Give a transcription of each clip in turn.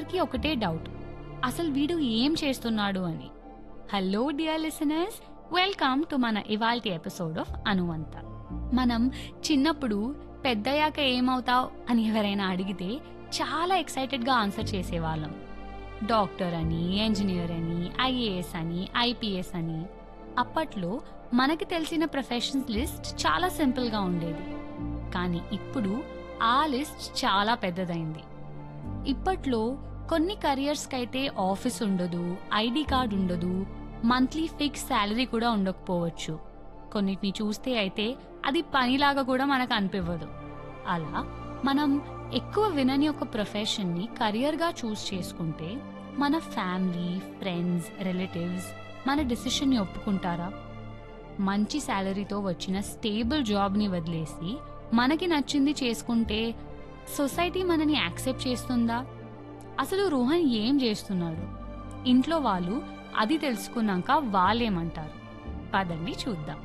అందరికీ ఒకటే డౌట్ అసలు వీడు ఏం చేస్తున్నాడు అని hello dear listeners welcome to మన ఇవాల్టి ఎపిసోడ్ ఆఫ్ అనువంత మనం చిన్నప్పుడు పెద్దయ్యాక ఏమవుతావు అని ఎవరైనా అడిగితే చాలా ఎక్సైటెడ్గా ఆన్సర్ చేసేవాళ్ళం డాక్టర్ అని ఇంజనీర్ అని ఐఏఎస్ అని ఐపీఎస్ అని అప్పట్లో మనకి తెలిసిన ప్రొఫెషన్స్ లిస్ట్ చాలా సింపుల్గా ఉండేది కానీ ఇప్పుడు ఆ లిస్ట్ చాలా పెద్దదైంది ఇప్పట్లో కొన్ని కెరియర్స్కి అయితే ఆఫీస్ ఉండదు ఐడి కార్డ్ ఉండదు మంత్లీ ఫిక్స్ శాలరీ కూడా ఉండకపోవచ్చు కొన్నిటిని చూస్తే అయితే అది పనిలాగా కూడా మనకు అనిపించదు అలా మనం ఎక్కువ వినని ఒక ప్రొఫెషన్ని కెరియర్గా చూస్ చేసుకుంటే మన ఫ్యామిలీ ఫ్రెండ్స్ రిలేటివ్స్ మన డిసిషన్ని ఒప్పుకుంటారా మంచి శాలరీతో వచ్చిన స్టేబుల్ జాబ్ని వదిలేసి మనకి నచ్చింది చేసుకుంటే సొసైటీ మనని యాక్సెప్ట్ చేస్తుందా అసలు రోహన్ ఏం చేస్తున్నాడు ఇంట్లో వాళ్ళు అది తెలుసుకున్నాక వాళ్ళేమంటారు పదండి చూద్దాం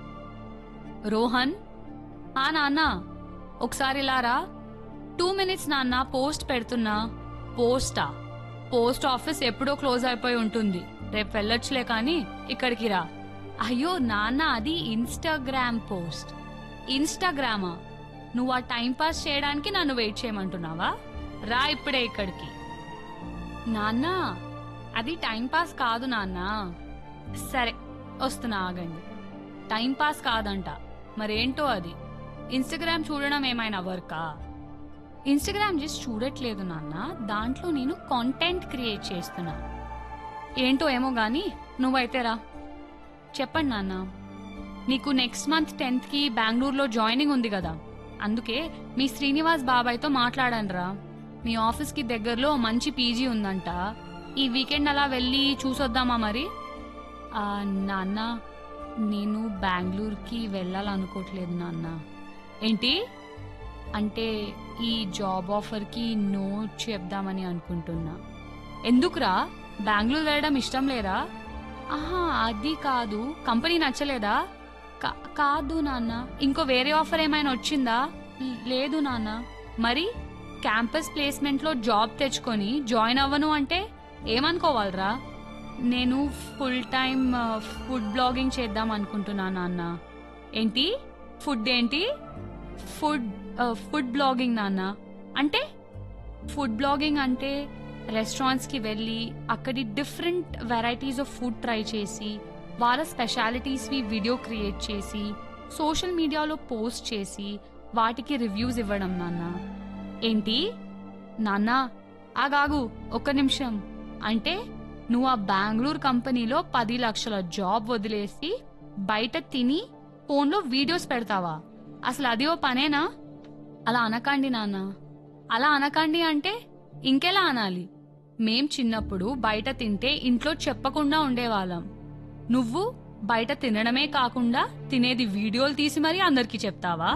రోహన్ ఆ నాన్న ఒకసారి లారా టూ మినిట్స్ నాన్న పోస్ట్ పెడుతున్నా పోస్టా పోస్ట్ ఆఫీస్ ఎప్పుడో క్లోజ్ అయిపోయి ఉంటుంది రేపు వెళ్ళొచ్చులే కానీ ఇక్కడికి రా అయ్యో నాన్న అది ఇన్స్టాగ్రామ్ పోస్ట్ ఇన్స్టాగ్రామా నువ్వు ఆ టైం పాస్ చేయడానికి నన్ను వెయిట్ చేయమంటున్నావా రా ఇప్పుడే ఇక్కడికి నాన్న అది టైం పాస్ కాదు నాన్న సరే వస్తున్నా ఆగండి టైం పాస్ కాదంట మరేంటో అది ఇన్స్టాగ్రామ్ చూడడం ఏమైనా వర్కా ఇన్స్టాగ్రామ్ జస్ట్ చూడట్లేదు నాన్న దాంట్లో నేను కాంటెంట్ క్రియేట్ చేస్తున్నా ఏంటో ఏమో గానీ నువ్వైతే రా చెప్పండి నాన్న నీకు నెక్స్ట్ మంత్ టెన్త్కి బెంగళూరులో జాయినింగ్ ఉంది కదా అందుకే మీ శ్రీనివాస్ బాబాయ్తో మాట్లాడానురా మీ ఆఫీస్కి దగ్గరలో మంచి పీజీ ఉందంట ఈ వీకెండ్ అలా వెళ్ళి చూసొద్దామా మరి ఆ, నాన్న నేను బెంగళూరుకి వెళ్ళాలనుకోవట్లేదు నాన్న ఏంటి అంటే ఈ జాబ్ ఆఫర్కి నో చెప్దామని అనుకుంటున్నా ఎందుకురా బెంగళూరు వెళ్ళడం ఇష్టం లేదా ఆహా అది కాదు కంపెనీ నచ్చలేదా కా- కాదు నాన్న ఇంకో వేరే ఆఫర్ ఏమైనా వచ్చిందా "ల్- లేదు నాన్న మరి క్యాంపస్ ప్లేస్మెంట్లో జాబ్ తెచ్చుకొని జాయిన్ అవ్వను అంటే ఏమనుకోవాలరా నేను ఫుల్ టైం ఆ, ఫుడ్ బ్లాగింగ్ చేద్దాం అనుకుంటున్నా నాన్న ఏంటి ఫుడ్ ఏంటి ఫుడ్ ఆ, ఫుడ్ బ్లాగింగ్ నాన్న అంటే ఫుడ్ బ్లాగింగ్ అంటే రెస్టారెంట్స్కి వెళ్ళి అక్కడి different varieties of food try చేసి వాళ్ళ స్పెషాలిటీస్వి వీడియో క్రియేట్ చేసి సోషల్ మీడియాలో పోస్ట్ చేసి వాటికి రివ్యూస్ ఇవ్వడం నాన్న ఏంటి నాన్న ఆగాగు ఒక్క నిమిషం అంటే నువ్వు ఆ బెంగళూరు కంపెనీలో పది లక్షల జాబ్ వదిలేసి బయట తిని ఫోన్లో వీడియోస్ పెడతావా అసలు అది ఓ పనేనా అలా అనకండి నాన్న అలా అనకండి అంటే ఇంకెలా అనాలి మేం చిన్నప్పుడు బయట తింటే ఇంట్లో చెప్పకుండా ఉండేవాళ్ళం నువ్వు బయట తినడమే కాకుండా తినేది వీడియోలు తీసి మరీ అందరికీ చెప్తావా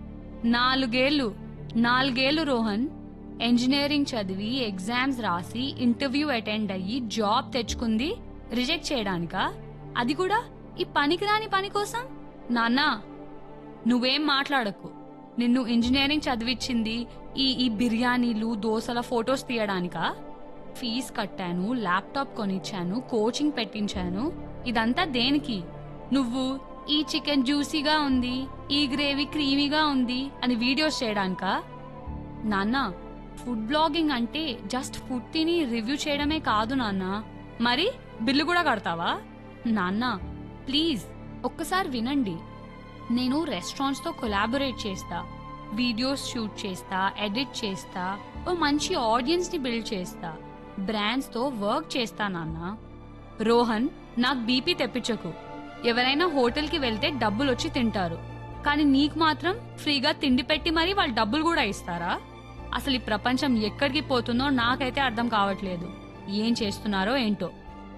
నాలుగేళ్ళు నాలుగేళ్ళు రోహన్ ఇంజనీరింగ్ చదివి ఎగ్జామ్స్ రాసి ఇంటర్వ్యూ అటెండ్ అయ్యి జాబ్ తెచ్చుకుంది రిజెక్ట్ చేయడానికా అది కూడా ఈ పనికిరాని పని కోసం నాన్న నువ్వేం మాట్లాడకు నిన్ను ఇంజనీరింగ్ చదివించింది ఈ ఈ బిర్యానీలు దోశల ఫొటోస్ తీయడానికా ఫీజు కట్టాను ల్యాప్టాప్ కొనిచ్చాను కోచింగ్ పెట్టించాను ఇదంతా దేనికి నువ్వు ఈ చికెన్ జ్యూసీగా ఉంది ఈ గ్రేవీ క్రీమీగా ఉంది అని వీడియోస్ చేయడానికా నాన్న ఫుడ్ బ్లాగింగ్ అంటే జస్ట్ ఫుడ్ తిని రివ్యూ చేయడమే కాదు నాన్న మరి బిల్లు కూడా కడతావా నాన్న ప్లీజ్ ఒక్కసారి వినండి నేను రెస్టారెంట్స్తో కొలాబొరేట్ చేస్తా వీడియోస్ షూట్ చేస్తా ఎడిట్ చేస్తా ఓ మంచి ఆడియన్స్ని బిల్డ్ చేస్తా బ్రాండ్స్తో వర్క్ చేస్తా నాన్న రోహన్ నాకు బీపీ తెప్పించకు ఎవరైనా హోటల్కి వెళ్తే డబ్బులు వచ్చి తింటారు కానీ నీకు మాత్రం ఫ్రీగా తిండి పెట్టి మరీ వాళ్ళు డబ్బులు కూడా ఇస్తారా అసలు ఈ ప్రపంచం ఎక్కడికి పోతుందో నాకైతే అర్థం కావట్లేదు ఏం చేస్తున్నారో ఏంటో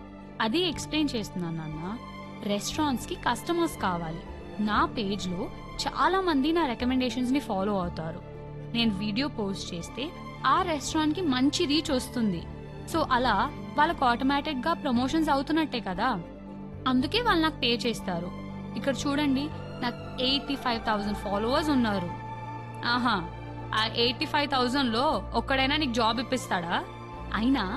అది ఎక్స్ప్లెయిన్ చేస్తున్నాను నాన్న రెస్టారెంట్స్కి కస్టమర్స్ కావాలి నా పేజ్లో చాలా మంది నా రికమెండేషన్స్ని ఫాలో అవుతారు నేను వీడియో పోస్ట్ చేస్తే ఆ రెస్టారెంట్కి మంచి రీచ్ వస్తుంది సో అలా వాళ్ళకు ఆటోమేటిక్గా ప్రమోషన్స్ అవుతున్నట్టే కదా అందుకే వాళ్ళు నాకు పే చేస్తారు ఇక్కడ చూడండి నాకు ఎయిటీ ఫైవ్ థౌజండ్ ఫాలోవర్స్ ఉన్నారు ఆహా ఆ ఎయిటీ ఫైవ్ థౌజండ్లో ఒక్కడైనా నీకు జాబ్ ఇప్పిస్తాడా అయినా